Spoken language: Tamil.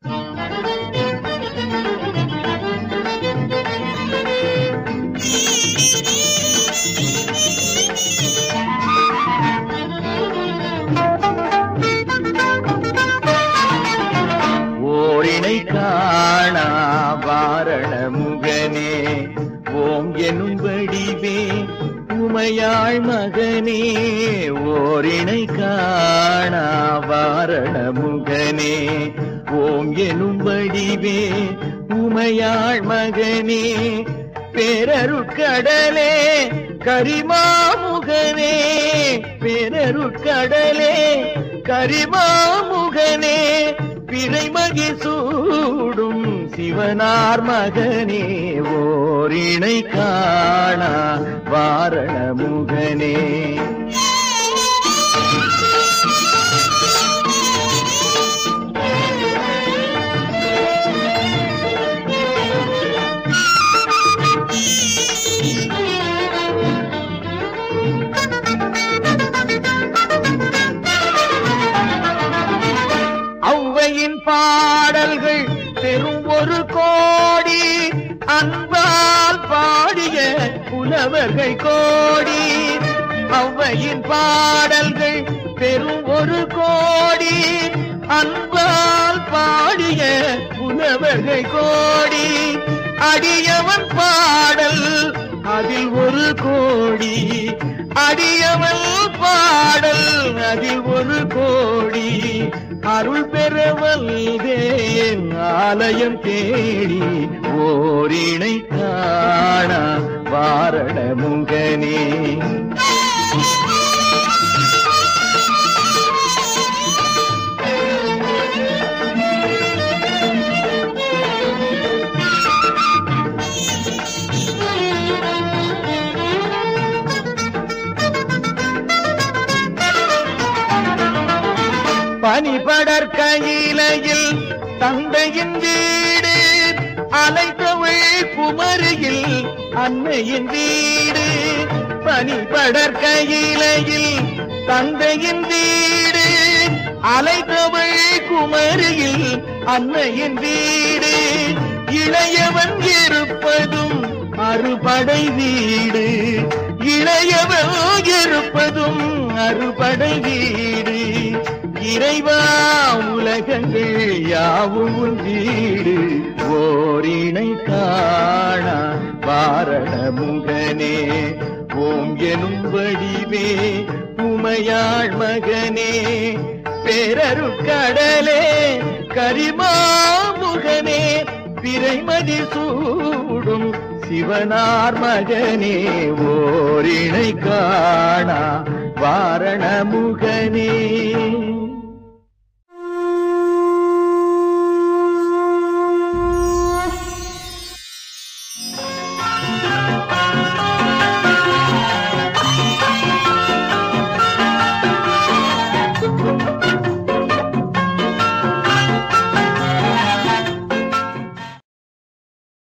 ஓரினை காணா வாரண முகனே ஓம் எனும் வடிவே உமையாள் மகனே ஓரினை காணா வாரண முகனே ஓம் எனும் வடிவே உமையாள் மகனே பேரருட்கடலே கரிமாமுகனே பேரருட்கடலே கரிமாமுகனே பிறைமகி சூடும் சிவனார் மகனே ஓரிணை காணா வாரண முகனே ஔவையின் பாடல்கள் பெரும் ஒரு கோடி அன்பால் பாடிய புலவர்கள் கோடி ஔவையின் பாடல்கள் பெரும் ஒரு கோடி அன்பால் பாடிய புலவர்கள் கோடி அடியவன் பாடல் அதில் ஒரு கோடி அடியவன் பாடல் அதில் ஒரு கோடி அருள் பெற வல்தேன் ஆலயம் தேடி ஓரிணை காணா வாரண முகனே பனிபடர் கையிலையில் தந்தையின் வீடு அலைத்தவள் குமரியில் அன்னையின் வீடு பனிபடர் கையிலையில் தந்தையின் வீடு அலைத்தவள் குமரியில் அன்னையின் வீடு இளையவன் இருப்பதும் அறுபடை வீடு இளையவன் இருப்பதும் அறுபடை வீடு இறைவா உலகங்கள் யாவும் உன் வீடு ஓரிணை காணா வாரண முகனே ஓம் எனும் வடிவே உமையாள் மகனே பேரருட்கடலே கரிமாமுகனே பிறைமதி சூடும் சிவனார் மகனே ஓரிணை காணா வாரண முகனே